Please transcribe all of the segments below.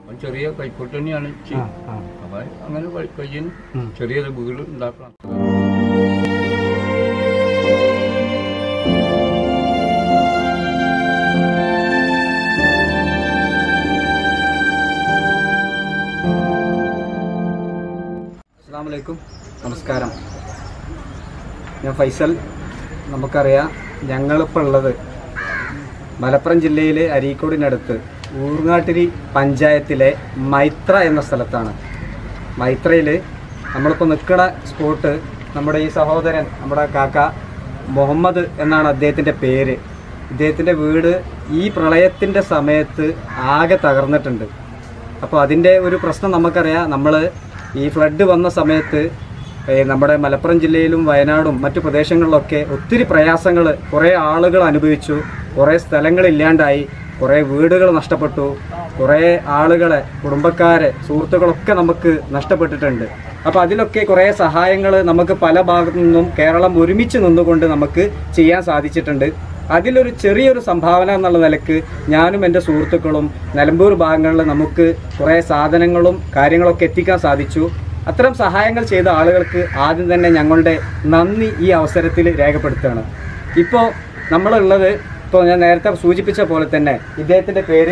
അപ്പം ചെറിയ കൈക്കോട്ട് തന്നെയാണ് ആ ചെയ്യും ആ അപ്പം അങ്ങനെ കഴി- കഴിയുന്നു ഉം. ചെറിയൊരു വീട് ഉണ്ടാക്കണം അസ്സാമലൈക്കും നമസ്കാരം ഞാൻ ഫൈസൽ നമുക്കറിയാം ഞങ്ങളിപ്പോൾ ഉള്ളത് മലപ്പുറം ജില്ലയിലെ അരീക്കോടിനടുത്ത് ഊർങ്ങാട്ടിരി പഞ്ചായത്തിലെ മൈത്ര എന്ന സ്ഥലത്താണ് മൈത്രയിൽ നമ്മളിപ്പോൾ നിൽക്കുന്ന സ്പോട്ട് നമ്മുടെ ഈ സഹോദരൻ നമ്മുടെ കാക്ക മുഹമ്മദ് എന്നാണ് അദ്ദേഹത്തിൻ്റെ പേര് ഇദ്ദേഹത്തിൻ്റെ വീട് ഈ പ്രളയത്തിൻ്റെ സമയത്ത് ആകെ തകർന്നിട്ടുണ്ട് അപ്പോൾ അതിൻ്റെ ഒരു പ്രശ്നം നമുക്കറിയാം നമ്മൾ ഈ ഫ്ലഡ് വന്ന സമയത്ത് ഏ, നമ്മുടെ മലപ്പുറം ജില്ലയിലും വയനാടും മറ്റു പ്രദേശങ്ങളിലൊക്കെ ഒത്തിരി പ്രയാസങ്ങൾ കുറേ ആളുകൾ അനുഭവിച്ചു കുറേ സ്ഥലങ്ങൾ ഇല്ലാണ്ടായി കുറേ വീടുകൾ നഷ്ടപ്പെട്ടു കുറേ ആളുകളെ കുടുംബക്കാരെ സുഹൃത്തുക്കളൊക്കെ നമുക്ക് നഷ്ടപ്പെട്ടിട്ടുണ്ട് അപ്പോൾ അതിലൊക്കെ കുറേ സഹായങ്ങൾ നമുക്ക് പല ഭാഗത്തു നിന്നും കേരളം ഒരുമിച്ച് നിന്നുകൊണ്ട് നമുക്ക് ചെയ്യാൻ സാധിച്ചിട്ടുണ്ട് അതിലൊരു ചെറിയൊരു സംഭാവന എന്നുള്ള നിലക്ക് ഞാനും എൻ്റെ സുഹൃത്തുക്കളും നിലമ്പൂർ ഭാഗങ്ങളിൽ നമുക്ക് കുറേ സാധനങ്ങളും കാര്യങ്ങളൊക്കെ എത്തിക്കാൻ സാധിച്ചു അത്തരം സഹായങ്ങൾ ചെയ്ത ആളുകൾക്ക് ആദ്യം തന്നെ ഞങ്ങളുടെ നന്ദി ഈ അവസരത്തിൽ രേഖപ്പെടുത്തുകയാണ് ഇപ്പോൾ നമ്മളുള്ളത് ഇപ്പോൾ ഞാൻ നേരത്തെ സൂചിപ്പിച്ച പോലെ തന്നെ ഇദ്ദേഹത്തിൻ്റെ പേര്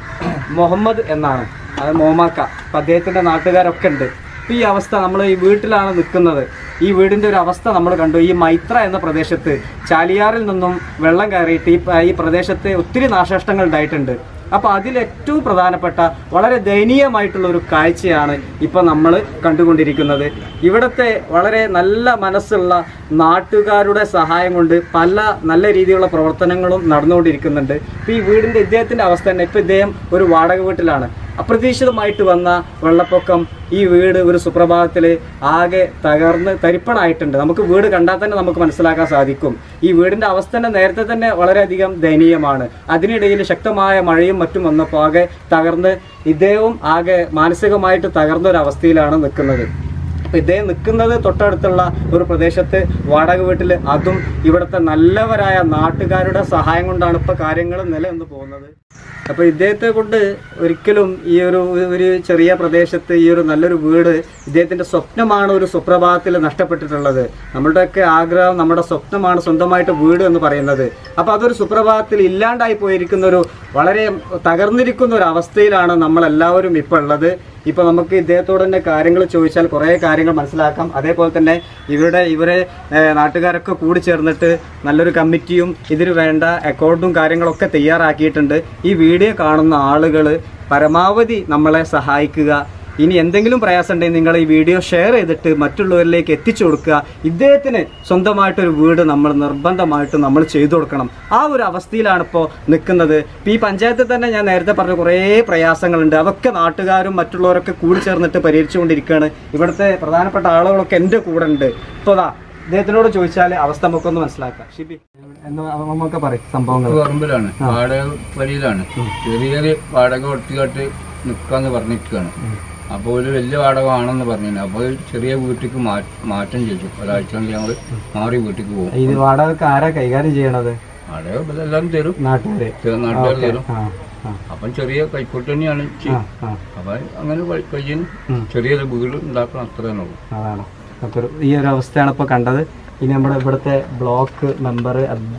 മുഹമ്മദ് എന്നാണ് അത് മോമാക്ക അപ്പം അദ്ദേഹത്തിൻ്റെ നാട്ടുകാരൊക്കെ ഉണ്ട് ഇപ്പം ഈ അവസ്ഥ നമ്മൾ ഈ വീട്ടിലാണ് നിൽക്കുന്നത് ഈ വീടിൻ്റെ ഒരു അവസ്ഥ നമ്മൾ കണ്ടു ഈ മൈത്ര എന്ന പ്രദേശത്ത് ചാലിയാറിൽ നിന്നും വെള്ളം കയറിയിട്ട് ഈ പ- ഈ പ്രദേശത്ത് ഒത്തിരി നാശനഷ്ടങ്ങൾ ഉണ്ടായിട്ടുണ്ട് അപ്പോൾ അതിൽ ഏറ്റവും പ്രധാനപ്പെട്ട വളരെ ദയനീയമായിട്ടുള്ള ഒരു കാഴ്ചയാണ് ഇപ്പോൾ നമ്മൾ കണ്ടുകൊണ്ടിരിക്കുന്നത് ഇവിടുത്തെ വളരെ നല്ല മനസ്സുള്ള നാട്ടുകാരുടെ സഹായം കൊണ്ട് പല നല്ല രീതിയിലുള്ള പ്രവർത്തനങ്ങളും നടന്നുകൊണ്ടിരിക്കുന്നുണ്ട് ഇപ്പോൾ ഈ വീടിൻ്റെ ഇദ്ദേഹത്തിൻ്റെ അവസ്ഥ തന്നെ ഇപ്പോൾ ഇദ്ദേഹം ഒരു വാടക വീട്ടിലാണ് അപ്രതീക്ഷിതമായിട്ട് വന്ന വെള്ളപ്പൊക്കം ഈ വീട് ഒരു സുപ്രഭാതത്തിൽ ആകെ തകർന്ന് തരിപ്പണായിട്ടുണ്ട് നമുക്ക് വീട് കണ്ടാൽ തന്നെ നമുക്ക് മനസ്സിലാക്കാൻ സാധിക്കും ഈ വീടിൻ്റെ അവസ്ഥ തന്നെ നേരത്തെ തന്നെ വളരെയധികം ദയനീയമാണ് അതിനിടയിൽ ശക്തമായ മഴയും മറ്റും വന്നപ്പോൾ ആകെ തകർന്ന് ഇദ്ദേഹവും ആകെ മാനസികമായിട്ട് തകർന്ന ഒരു അവസ്ഥയിലാണ് നിൽക്കുന്നത് അപ്പോൾ ഇദ്ദേഹം നിൽക്കുന്നത് തൊട്ടടുത്തുള്ള ഒരു പ്രദേശത്ത് വാടക വീട്ടിൽ അതും ഇവിടുത്തെ നല്ലവരായ നാട്ടുകാരുടെ സഹായം കൊണ്ടാണ് ഇപ്പോൾ കാര്യങ്ങൾ നിലനിന്ന് പോകുന്നത് അപ്പോൾ ഇദ്ദേഹത്തെ കൊണ്ട് ഒരിക്കലും ഈ ഒരു ഒരു ചെറിയ പ്രദേശത്ത് ഈ ഒരു നല്ലൊരു വീട് ഇദ്ദേഹത്തിൻ്റെ സ്വപ്നമാണ് ഒരു സുപ്രഭാതത്തിൽ നഷ്ടപ്പെട്ടിട്ടുള്ളത് നമ്മളുടെയൊക്കെ ആഗ്രഹം നമ്മുടെ സ്വപ്നമാണ് സ്വന്തമായിട്ട് വീട് എന്ന് പറയുന്നത് അപ്പോൾ അതൊരു സുപ്രഭാതത്തിൽ ഇല്ലാണ്ടായി പോയിരിക്കുന്ന ഒരു വളരെ തകർന്നിരിക്കുന്ന ഒരു അവസ്ഥയിലാണ് നമ്മളെല്ലാവരും ഇപ്പോൾ ഉള്ളത് ഇപ്പോൾ നമുക്ക് ഇദ്ദേഹത്തോട് തന്നെ കാര്യങ്ങൾ ചോദിച്ചാൽ കുറേ കാര്യങ്ങൾ മനസ്സിലാക്കാം അതേപോലെ തന്നെ ഇവരുടെ ഇവരെ ഏഹ്, നാട്ടുകാരൊക്കെ കൂടി ചേർന്നിട്ട് നല്ലൊരു കമ്മിറ്റിയും ഇതിന് വേണ്ട അക്കൗണ്ടും കാര്യങ്ങളൊക്കെ തയ്യാറാക്കിയിട്ടുണ്ട് ഈ വീഡിയോ കാണുന്ന ആളുകൾ പരമാവധി നമ്മളെ സഹായിക്കുക ഇനി എന്തെങ്കിലും പ്രയാസം ഉണ്ടെങ്കിൽ നിങ്ങൾ ഈ വീഡിയോ ഷെയർ ചെയ്തിട്ട് മറ്റുള്ളവരിലേക്ക് എത്തിച്ചു കൊടുക്കുക ഇദ്ദേഹത്തിന് സ്വന്തമായിട്ടൊരു വീട് നമ്മൾ നിർബന്ധമായിട്ട് നമ്മൾ ചെയ്തു കൊടുക്കണം ആ ഒരു അവസ്ഥയിലാണ് ഇപ്പോൾ നിൽക്കുന്നത് ഇപ്പോൾ ഈ പഞ്ചായത്തിൽ തന്നെ ഞാൻ നേരത്തെ പറഞ്ഞ കുറേ പ്രയാസങ്ങളുണ്ട് അതൊക്കെ നാട്ടുകാരും മറ്റുള്ളവരൊക്കെ കൂടി ചേർന്നിട്ട് പരിഹരിച്ചുകൊണ്ടിരിക്കുകയാണ് ഇവിടുത്തെ പ്രധാനപ്പെട്ട ആളുകളൊക്കെ എൻ്റെ കൂടെ ഉണ്ട് ഇപ്പോൾ അതാ ഇദ്ദേഹത്തിനോട് ചോദിച്ചാൽ അവസ്ഥ നമുക്കൊന്ന് മനസ്സിലാക്കാം ഷിബി എന്ന് നമുക്ക് പറയും സംഭവങ്ങൾ പറമ്പിലാണ് വാടക വരിയിലാണ് ചെറിയൊരു വാടക കൊടുത്തിട്ട് നിൽക്കാന്ന് പറഞ്ഞിരിക്കുകയാണ് അപ്പോൾ ഒരു വലിയ വാടക ആണെന്ന് പറഞ്ഞു അപ്പോൾ ചെറിയ വീട്ടിലേക്ക് മാ- മാറ്റം ചെയ്തു ഒരാഴ്ച കൊണ്ട് ഞങ്ങൾ മാറി വീട്ടിലേക്ക് പോകും ഇത് വാടകക്ക് ആരാ കൈകാര്യം ചെയ്യണത് വാടക ഇവിടെ എല്ലാവരും തരും നാട്ടുകാര് നാട്ടുകാർ തരും ആ ആ അപ്പം ചെറിയ കൈക്കോട്ട് തന്നെയാണ് ചെയ്യും ആ അപ്പം അങ്ങനെ കഴി- കഴിയുന്നു ഉം. ചെറിയൊരു വീട് ഉണ്ടാക്കണം അത്ര തന്നെ ഉള്ളൂ അതാണ് അപ്പോൾ ഈ ഒരു അവസ്ഥയാണ് ഇപ്പോൾ കണ്ടത് ഇനി നമ്മുടെ ഇവിടുത്തെ ബ്ലോക്ക് മെമ്പർ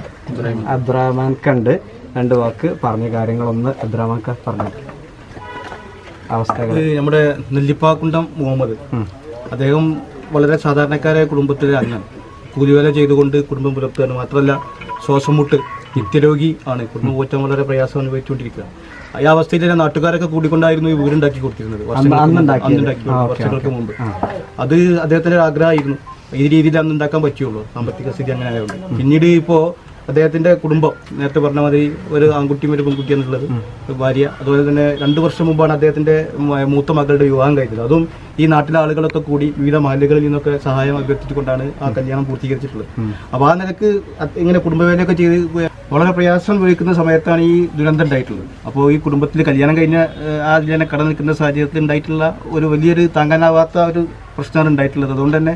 അബ്ദുറഹ്മാൻ കണ്ട് രണ്ട് വാക്ക് പറഞ്ഞ കാര്യങ്ങളൊന്ന് അബ്ദുറഹ്മാൻ ഖാൻ പറഞ്ഞു അവസ്ഥകൾ ഇത് നമ്മുടെ നെല്ലിപ്പാക്കുണ്ടം മുഹമ്മദ് അദ്ദേഹം വളരെ സാധാരണക്കാരായ കുടുംബത്തിലെ അംഗം കൂലിവേല ചെയ്തുകൊണ്ട് കുടുംബം പുലർത്തുകയാണ് മാത്രമല്ല ശ്വാസം മുട്ട് നിത്യരോഗി ആണ് കുടുംബം പോറ്റാൻ വളരെ പ്രയാസം അനുഭവിച്ചുകൊണ്ടിരിക്കുക ഈ അവസ്ഥയിൽ തന്നെ നാട്ടുകാരൊക്കെ കൂടിക്കൊണ്ടായിരുന്നു ഈ വീടുണ്ടാക്കി കൊടുത്തിരുന്നത് വർഷങ്ങൾക്ക് മുമ്പ്. അന്നുണ്ടാക്കിയത്? അന്നുണ്ടാക്കി ആ, ഓക്കേ, വർഷങ്ങൾക്ക് മുമ്പ് അത് അദ്ദേഹത്തിന്റെ ആഗ്രഹമായിരുന്നു ഈ രീതിയിൽ അന്ന് ഉണ്ടാക്കാൻ പറ്റുള്ളൂ സാമ്പത്തിക സ്ഥിതി അങ്ങനെ ആയതുകൊണ്ട് പിന്നീട് ഇപ്പോ അദ്ദേഹത്തിന്റെ കുടുംബം നേരത്തെ പറഞ്ഞ മാതിരി ഒരു ആൺകുട്ടിയും ഒരു പെൺകുട്ടിയും എന്നുള്ളത് ഭാര്യ അതുപോലെ തന്നെ രണ്ടു വർഷം മുമ്പാണ് അദ്ദേഹത്തിന്റെ മ- മൂത്ത മകളുടെ വിവാഹം കഴിഞ്ഞത് അതും ഈ നാട്ടിലെ ആളുകളൊക്കെ കൂടി വിവിധ മഹലുകളിൽ നിന്നൊക്കെ സഹായം അഭ്യർത്ഥിച്ചുകൊണ്ടാണ് ആ കല്യാണം പൂർത്തീകരിച്ചിട്ടുള്ളത് അപ്പൊ ആ നിലക്ക് അത് ഇങ്ങനെ കുടുംബവേലയൊക്കെ ചെയ്ത് വളരെ പ്രയാസം അനുഭവിക്കുന്ന സമയത്താണ് ഈ ദുരന്തം ഉണ്ടായിട്ടുള്ളത് അപ്പോൾ ഈ കുടുംബത്തിൽ കല്യാണം കഴിഞ്ഞ ഏഹ്, ആ കല്യാണം കട നിൽക്കുന്ന സാഹചര്യത്തിൽ ഉണ്ടായിട്ടുള്ള ഒരു വലിയൊരു താങ്ങാനാവാത്ത ഒരു പ്രശ്നമാണ് ഉണ്ടായിട്ടുള്ളത് അതുകൊണ്ട് തന്നെ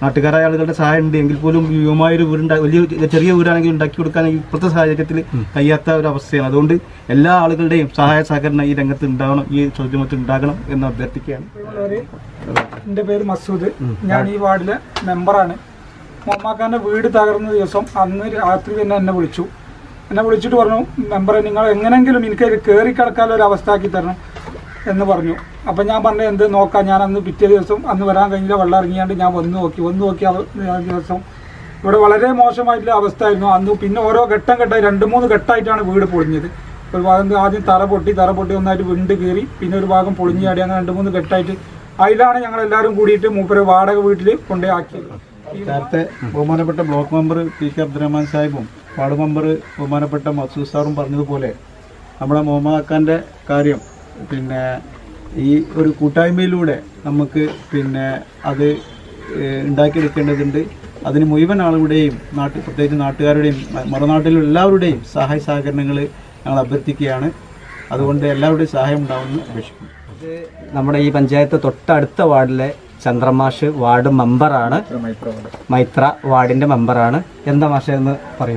നാട്ടുകാരായ ആളുകളുടെ സഹായം ഉണ്ട് എങ്കിൽ പോലും യുവമായ ഒരു വീടുണ്ടാ വലിയ ചെറിയ വീടാണെങ്കിൽ ഉണ്ടാക്കി കൊടുക്കാൻ ഇപ്പോഴത്തെ സാഹചര്യത്തിൽ കഴിയാത്ത ഒരു അവസ്ഥയാണ് അതുകൊണ്ട് എല്ലാ ആളുകളുടെയും സഹായ സഹകരണം ഈ രംഗത്ത് ഉണ്ടാവണം ഈ ചോദ്യമത്തിൽ ഉണ്ടാകണം എന്ന് അഭ്യർത്ഥിക്കുകയാണ് ഉള്ളവര് എൻ്റെ പേര് മസൂദ് ഞാൻ ഈ വാർഡിലെ മെമ്പറാണ് മൊമ്മാക്കാൻ്റെ വീട് തകർന്ന ദിവസം അന്ന് രാത്രി തന്നെ എന്നെ വിളിച്ചു എന്നെ വിളിച്ചിട്ട് പറഞ്ഞു മെമ്പറെ നിങ്ങൾ എങ്ങനെങ്കിലും എനിക്ക് കയറി കിടക്കാനുള്ള ഒരു അവസ്ഥ ആക്കി തരണം എന്ന് പറഞ്ഞു അപ്പം ഞാൻ പറഞ്ഞു എന്ത് നോക്കാം ഞാൻ അന്ന് പിറ്റേ ദിവസം അന്ന് വരാൻ കഴിഞ്ഞില്ല വെള്ളം ഇറങ്ങിയാണ്ട് ഞാൻ വന്ന് നോക്കി വന്ന് നോക്കിയ അവ- ആ ദിവസം ഇവിടെ വളരെ മോശമായിട്ടുള്ള അവസ്ഥയായിരുന്നു അന്ന് പിന്നെ ഓരോ ഘട്ടം ഘട്ടമായി രണ്ട് മൂന്ന് ഘട്ടമായിട്ടാണ് വീട് പൊളിഞ്ഞത് ഒരു ഭാഗം ആദ്യം തറ പൊട്ടി തറ പൊട്ടി ഒന്നായിട്ട് വിണ്ട് കീറി പിന്നെ ഒരു ഭാഗം പൊളിഞ്ഞു ചാടി അങ്ങനെ രണ്ട് മൂന്ന് ഘട്ടമായിട്ട് അതിലാണ് ഞങ്ങൾ എല്ലാവരും കൂടിയിട്ട് മൂപ്പര് വാടക വീട്ടിൽ കൊണ്ടേ ആക്കിയത് നേരത്തെ ബഹുമാനപ്പെട്ട block member P K Abdurahman സാഹിബും വാർഡ് മെമ്പർ ബഹുമാനപ്പെട്ട മസൂദ് സാറും പറഞ്ഞതുപോലെ നമ്മുടെ മുഹമ്മദ് കാര്യം പിന്നെ ഈ ഒരു കൂട്ടായ്മയിലൂടെ നമുക്ക് പിന്നെ അത് ഏഹ്, ഉണ്ടാക്കിയെടുക്കേണ്ടതുണ്ട് അതിന് മുഴുവൻ ആളുകളുടെയും നാട്ടിൽ പ്രത്യേകിച്ച് നാട്ടുകാരുടെയും മ- മറുനാട്ടിലുള്ള എല്ലാവരുടെയും സഹായ സഹകരണങ്ങൾ ഞങ്ങൾ അഭ്യർത്ഥിക്കുകയാണ് അതുകൊണ്ട് എല്ലാവരുടെയും സഹായം ഉണ്ടാവുമെന്ന് അപേക്ഷിക്കുന്നു ഇത് നമ്മുടെ ഈ പഞ്ചായത്ത് തൊട്ടടുത്ത വാർഡിലെ ചന്ദ്രമാഷ് വാർഡ് മെമ്പറാണ് മൈത്ര വാർഡിന്റെ മെമ്പറാണ് എന്താ മാഷ എന്ന് പറയൂ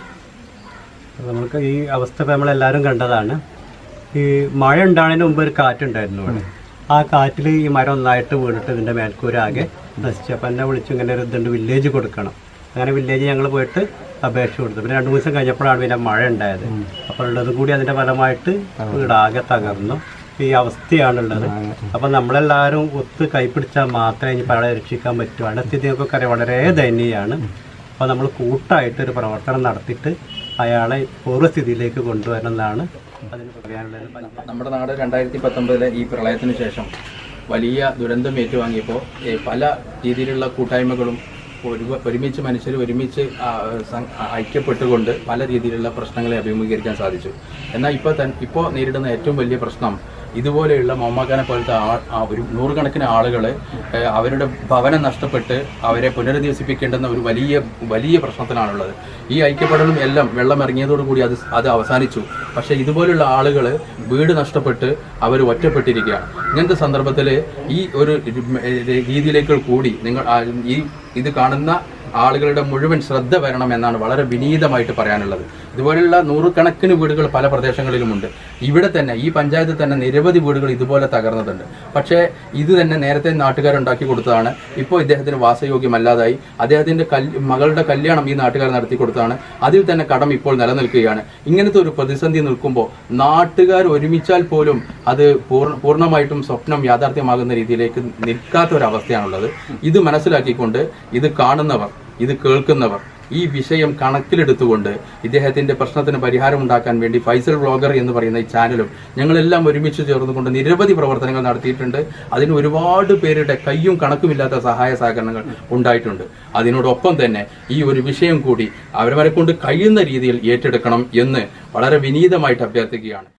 നമുക്ക് ഈ അവസ്ഥ ഇപ്പൊ നമ്മളെല്ലാവരും കണ്ടതാണ് ഈ മഴ ഉണ്ടാകുന്നതിന് മുമ്പ് ഒരു കാറ്റുണ്ടായിരുന്നു ഇവിടെ ആ കാറ്റിൽ ഈ മരം ഒന്നായിട്ട് വീണിട്ട് ഇതിന്റെ മേൽക്കൂരാകെ നശിച്ചു അപ്പം എന്നെ വിളിച്ചു ഇങ്ങനെ ഒരു ഇതുണ്ട് വില്ലേജ് കൊടുക്കണം അങ്ങനെ വില്ലേജ് ഞങ്ങൾ പോയിട്ട് അപേക്ഷ കൊടുത്തു പിന്നെ രണ്ടു ദിവസം കഴിഞ്ഞപ്പോഴാണ് പിന്നെ മഴ ഉണ്ടായത് അപ്പോൾ ഉള്ളത് കൂടി അതിന്റെ ഫലമായിട്ട് വീടാകെ തകർന്നു ഈ അവസ്ഥയാണുള്ളത് അപ്പം നമ്മളെല്ലാവരും ഒത്ത് കൈപ്പിടിച്ചാൽ മാത്രമേ ഇനി പഴയ രക്ഷിക്കാൻ പറ്റൂ അവിടെ സ്ഥിതി നമുക്കൊക്കെ അറിയാം വളരെ ദയനീയമാണ് അപ്പോൾ നമ്മൾ കൂട്ടായിട്ട് ഒരു പ്രവർത്തനം നടത്തിയിട്ട് അയാളെ പൂർവ്വസ്ഥിതിയിലേക്ക് കൊണ്ടുവരണം എന്നാണ് അതിന് പറയാനുള്ളത് നമ്മുടെ നാട് രണ്ടായിരത്തി പത്തൊമ്പതിലെ ഈ പ്രളയത്തിന് ശേഷം വലിയ ദുരന്തം ഏറ്റുവാങ്ങിയപ്പോൾ ഏ, പല രീതിയിലുള്ള കൂട്ടായ്മകളും ഒരു ഒരുമിച്ച് മനുഷ്യർ ഒരുമിച്ച് ആ, സം- ഐക്യപ്പെട്ടുകൊണ്ട് പല രീതിയിലുള്ള പ്രശ്നങ്ങളെ അഭിമുഖീകരിക്കാൻ സാധിച്ചു എന്നാൽ ഇപ്പോൾ തൻ ഇപ്പോൾ നേരിടുന്ന ഏറ്റവും വലിയ പ്രശ്നം ഇതുപോലെയുള്ള മൊമ്മാക്കാനെ പോലത്തെ ആ- ആ ഒരു നൂറുകണക്കിന് ആളുകൾ അവരുടെ ഭവനം നഷ്ടപ്പെട്ട് അവരെ പുനരധിവസിപ്പിക്കേണ്ടുന്ന ഒരു വലിയ വലിയ പ്രശ്നത്തിലാണുള്ളത് ഈ ഐക്യപ്പെടലും എല്ലാം വെള്ളം ഇറങ്ങിയതോടുകൂടി അത് അത് അവസാനിച്ചു പക്ഷേ ഇതുപോലുള്ള ആളുകൾ വീട് നഷ്ടപ്പെട്ട് അവർ ഒറ്റപ്പെട്ടിരിക്കുകയാണ് ഇങ്ങനത്തെ സന്ദർഭത്തിൽ ഈ ഒരു രീതിയിലേക്ക് കൂടി നിങ്ങൾ ആ, ഈ ഇത് കാണുന്ന ആളുകളുടെ മുഴുവൻ ശ്രദ്ധ വരണം എന്നാണ് വളരെ വിനീതമായിട്ട് പറയാനുള്ളത് ഇതുപോലുള്ള നൂറുകണക്കിന് വീടുകൾ പല പ്രദേശങ്ങളിലുമുണ്ട് ഇവിടെ തന്നെ ഈ പഞ്ചായത്തിൽ തന്നെ നിരവധി വീടുകൾ ഇതുപോലെ തകർന്നതുണ്ട് പക്ഷേ ഇത് തന്നെ നേരത്തെ നാട്ടുകാരുണ്ടാക്കി കൊടുത്തതാണ് ഇപ്പോൾ ഇദ്ദേഹത്തിന് വാസയോഗ്യമല്ലാതായി അദ്ദേഹത്തിന്റെ കല് മകളുടെ കല്യാണം ഈ നാട്ടുകാർ നടത്തി കൊടുത്തതാണ് അതിൽ തന്നെ കടം ഇപ്പോൾ നിലനിൽക്കുകയാണ് ഇങ്ങനത്തെ ഒരു പ്രതിസന്ധി നിൽക്കുമ്പോൾ നാട്ടുകാർ ഒരുമിച്ചാൽ പോലും അത് പൂർണ്ണ പൂർണ്ണമായിട്ടും സ്വപ്നം യാഥാർത്ഥ്യമാകുന്ന രീതിയിലേക്ക് നിൽക്കാത്ത ഒരു അവസ്ഥയാണുള്ളത് ഇത് മനസ്സിലാക്കിക്കൊണ്ട് ഇത് കാണുന്നവർ ഇത് കേൾക്കുന്നവർ ഈ വിഷയം കണക്കിലെടുത്തുകൊണ്ട് ഇദ്ദേഹത്തിന്റെ പ്രശ്നത്തിന് പരിഹാരം ഉണ്ടാക്കാൻ വേണ്ടി ഫൈസൽ വ്ളോഗർ എന്ന് പറയുന്ന ഈ ചാനലും ഞങ്ങളെല്ലാം ഒരുമിച്ച് ചേർന്നുകൊണ്ട് നിരവധി പ്രവർത്തനങ്ങൾ നടത്തിയിട്ടുണ്ട് അതിന് ഒരുപാട് പേരുടെ കയ്യും കണക്കുമില്ലാത്ത സഹായ സഹകരണങ്ങൾ ഉണ്ടായിട്ടുണ്ട് അതിനോടൊപ്പം തന്നെ ഈ ഒരു വിഷയം കൂടി അവരവരെ കൊണ്ട് കഴിയുന്ന രീതിയിൽ ഏറ്റെടുക്കണം എന്ന് വളരെ വിനീതമായിട്ട് അഭ്യർത്ഥിക്കുകയാണ്